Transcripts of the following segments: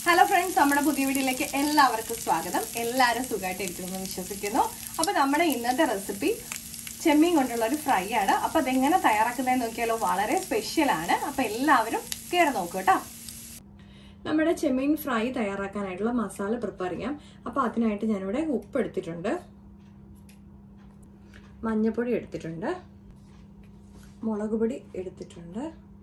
Hello friends നമ്മുടെ പുതിയ വീഡിയോയിലേക്ക് എല്ലാവർക്കും സ്വാഗതം എല്ലാവരും സുഖമായിട്ട് ഇരിക്കുന്നു വിശ്വസിക്കുന്നു അപ്പൊ നമ്മുടെ ഇന്നത്തെ റെസിപ്പി ചെമ്മീൻ കൊണ്ടുള്ള ഒരു ഫ്രൈ ആണ് അപ്പൊ അതെങ്ങനെ തയ്യാറാക്കുന്നതെന്ന് നോക്കിയാലോ വളരെ സ്പെഷ്യൽ ആണ് അപ്പൊ എല്ലാവരും കയറി നോക്കൂ കേട്ടോ നമ്മുടെ ചെമ്മീൻ ഫ്രൈ തയ്യാറാക്കാനായിട്ടുള്ള മസാല പ്രിപ്പയർ ചെയ്യാം അപ്പൊ അതിനായിട്ട് ഞാനിവിടെ ഉപ്പ് എടുത്തിട്ടുണ്ട് മഞ്ഞപ്പൊടി എടുത്തിട്ടുണ്ട് മുളക് പൊടി എടുത്തിട്ടുണ്ട്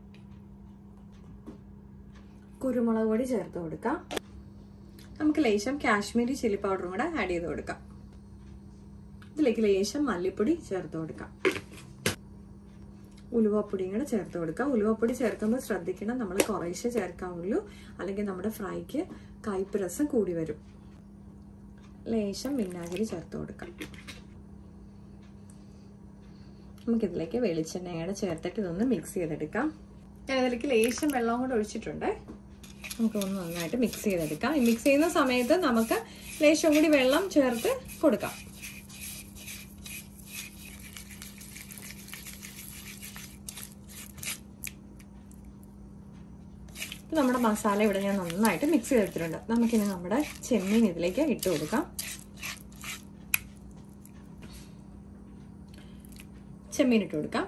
കുരുമുളക് പൊടി ചേർത്ത് കൊടുക്കാം നമുക്ക് ലേശം കാശ്മീരി ചില്ലി പൗഡറും കൂടെ ആഡ് ചെയ്ത് കൊടുക്കാം ഇതിലേക്ക് ലേശം മല്ലിപ്പൊടി ചേർത്ത് കൊടുക്കാം ഉലുവപ്പൊടിയും കൂടെ ചേർത്ത് കൊടുക്കാം ഉലുവപ്പൊടി ചേർക്കുമ്പോൾ ശ്രദ്ധിക്കണം നമ്മൾ കുറേശ്ശെ ചേർക്കാവുള്ളൂ അല്ലെങ്കിൽ നമ്മുടെ ഫ്രൈക്ക് കയ്പ്പ് രസം കൂടി വരും ലേശം വിനാഗിരി ചേർത്ത് കൊടുക്കാം നമുക്കിതിലേക്ക് വെളിച്ചെണ്ണയുടെ ചേർത്തിട്ട് ഇതൊന്ന് മിക്സ് ചെയ്തെടുക്കാം ഞാൻ ഇതിലേക്ക് ലേശം വെള്ളം കൂടെ ഒഴിച്ചിട്ടുണ്ട് നമുക്ക് ഒന്ന് നന്നായിട്ട് മിക്സ് ചെയ്തെടുക്കാം ഈ മിക്സ് ചെയ്യുന്ന സമയത്ത് നമുക്ക് ലേശം കൂടി വെള്ളം ചേർത്ത് കൊടുക്കാം നമ്മുടെ മസാല ഇവിടെ ഞാൻ നന്നായിട്ട് മിക്സ് ചെയ്തെടുത്തിട്ടുണ്ട് നമുക്കിനി നമ്മുടെ ചെമ്മീൻ ഇതിലേക്ക് ഇട്ട് കൊടുക്കാം ചെമ്മീൻ ഇട്ട് കൊടുക്കാം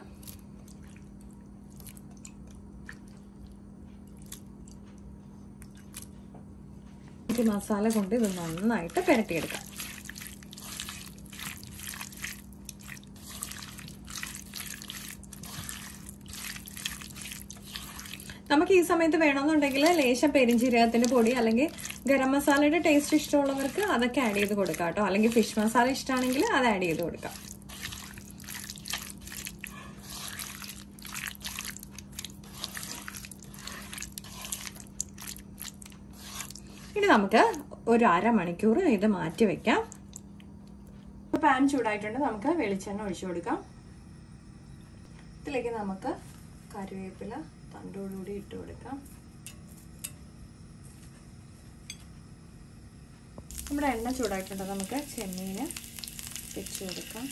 ഈ മസാല കൊണ്ട് ഇത് നന്നായിട്ട് പുരട്ടിയെടുക്കാം നമുക്ക് ഈ സമയത്ത് വേണമെന്നുണ്ടെങ്കിൽ ലേശം പെരിഞ്ചീരകത്തിന്റെ പൊടി അല്ലെങ്കിൽ ഗരം മസാലയുടെ ടേസ്റ്റ് ഇഷ്ടമുള്ളവർക്ക് അതൊക്കെ ആഡ് ചെയ്ത് കൊടുക്കാം കേട്ടോ അല്ലെങ്കിൽ ഫിഷ് മസാല ഇഷ്ടമാണെങ്കിൽ അത് ആഡ് ചെയ്ത് കൊടുക്കാം ഇനി നമുക്ക് ഒരു അരമണിക്കൂർ ഇത് മാറ്റി വെക്കാം പാൻ ചൂടായിട്ടുണ്ട് നമുക്ക് വെളിച്ചെണ്ണ ഒഴിച്ചു കൊടുക്കാം ഇതിലേക്ക് നമുക്ക് കറിവേപ്പില തണ്ടോടുകൂടി ഇട്ട് കൊടുക്കാം നമ്മുടെ എണ്ണ ചൂടായിട്ടുണ്ട് നമുക്ക് ചെമ്മീന് വെച്ച് കൊടുക്കാം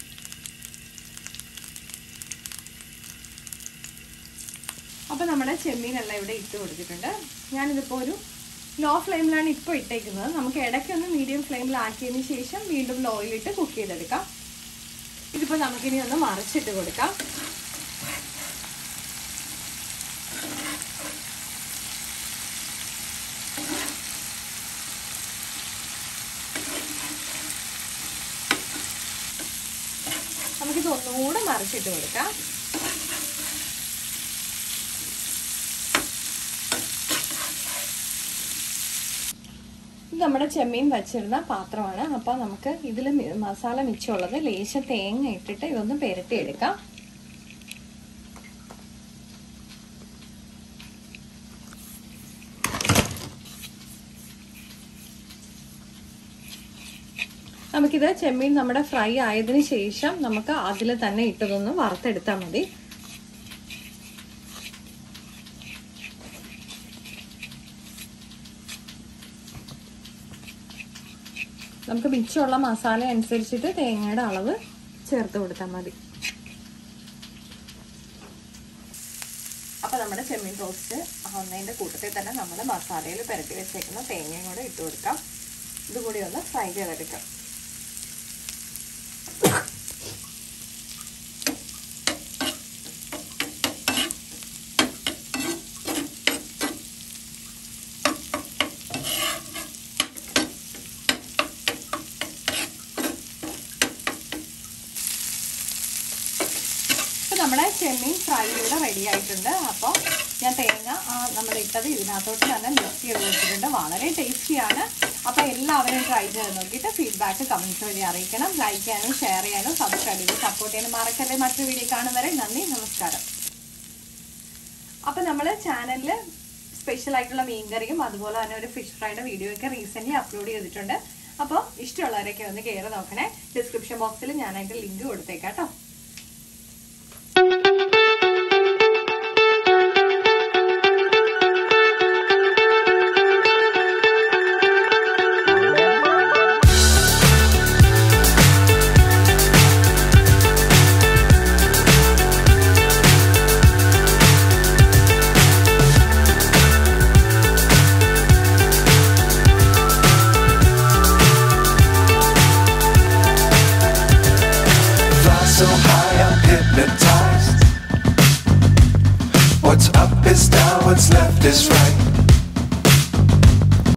അപ്പോൾ നമ്മുടെ ചെമ്മീനെല്ലാം ഇവിടെ ഇട്ട് കൊടുത്തിട്ടുണ്ട് ഞാനിതിപ്പോൾ ഒരു ലോ ഫ്ലെയിമിലാണ് ഇപ്പോൾ ഇട്ടേക്കുന്നത് നമുക്ക് ഇടയ്ക്കൊന്ന് മീഡിയം ഫ്ലെയിമിലാക്കിയതിന് ശേഷം വീണ്ടും ലോയിലിട്ട് കുക്ക് ചെയ്തെടുക്കാം ഇതിപ്പോൾ നമുക്കിനി ഒന്ന് മറിച്ചിട്ട് കൊടുക്കാം നമുക്കിത് ഒന്നുകൂടെ മറിച്ചിട്ട് കൊടുക്കാം ഇത് നമ്മുടെ ചെമ്മീൻ വച്ചിരുന്ന പാത്രമാണ് അപ്പോൾ നമുക്ക് ഇതിൽ മസാല മിച്ചമുള്ളത് ലേശ തേങ്ങ ഇട്ടിട്ട് ഇതൊന്ന് പെരട്ടി എടുക്കാം നമുക്കിത് ചെമ്മീൻ നമ്മുടെ ഫ്രൈ ആയതിനു ശേഷം നമുക്ക് അതിൽ തന്നെ ഇട്ടതൊന്ന് വറുത്തെടുത്താൽ മതി നമുക്ക് മിച്ചമുള്ള മസാല അനുസരിച്ചിട്ട് തേങ്ങയുടെ അളവ് ചേർത്ത് കൊടുത്താൽ മതി അപ്പോൾ നമ്മുടെ ചെമ്മീൻ റോസ്റ്റ് ആവുന്നതിൻ്റെ കൂട്ടത്തിൽ തന്നെ നമ്മൾ മസാലയിൽ പുരട്ടി വെച്ചേക്കുന്ന തേങ്ങയും കൂടെ ഇട്ട് കൊടുക്കാം ഇതുകൂടി ഒന്ന് ഫ്രൈ ചെയ്തെടുക്കാം ഇപ്പം നമ്മുടെ ചെമ്മീൻ ഫ്രൈ ഇവിടെ റെഡി ആയിട്ടുണ്ട് അപ്പോൾ ഞാൻ തേങ്ങ നമ്മൾ ഇട്ടത് ഇതിനകത്തോട്ട് തന്നെ മിക്സ് ചെയ്ത് വെച്ചിട്ടുണ്ട് വളരെ ടേസ്റ്റിയാണ് അപ്പോൾ എല്ലാവരും ട്രൈ ചെയ്ത് നോക്കിയിട്ട് ഫീഡ്ബാക്ക് കമൻസ് വഴി അറിയിക്കണം ലൈക്ക് ചെയ്യാനും ഷെയർ ചെയ്യാനും സബ്സ്ക്രൈബ് ചെയ്ത് സപ്പോർട്ട് ചെയ്യാനും മറക്കല്ലേ മറ്റൊരു വീഡിയോ കാണുന്നവരെ നന്ദി നമസ്കാരം അപ്പോൾ നമ്മൾ ചാനലിൽ സ്പെഷ്യൽ ആയിട്ടുള്ള മീൻകറിയും അതുപോലെ തന്നെ ഒരു ഫിഷ് ഫ്രൈയുടെ വീഡിയോ ഒക്കെ റീസെൻ്റ്ലി അപ്ലോഡ് ചെയ്തിട്ടുണ്ട് അപ്പോൾ ഇഷ്ടമുള്ളവരൊക്കെ ഒന്ന് കയറി നോക്കണേ ഡിസ്ക്രിപ്ഷൻ ബോക്സിൽ ഞാൻ അതിൻ്റെ ലിങ്ക് കൊടുത്തേക്കാം കേട്ടോ high, I'm hypnotized. What's up is down, what's left is right.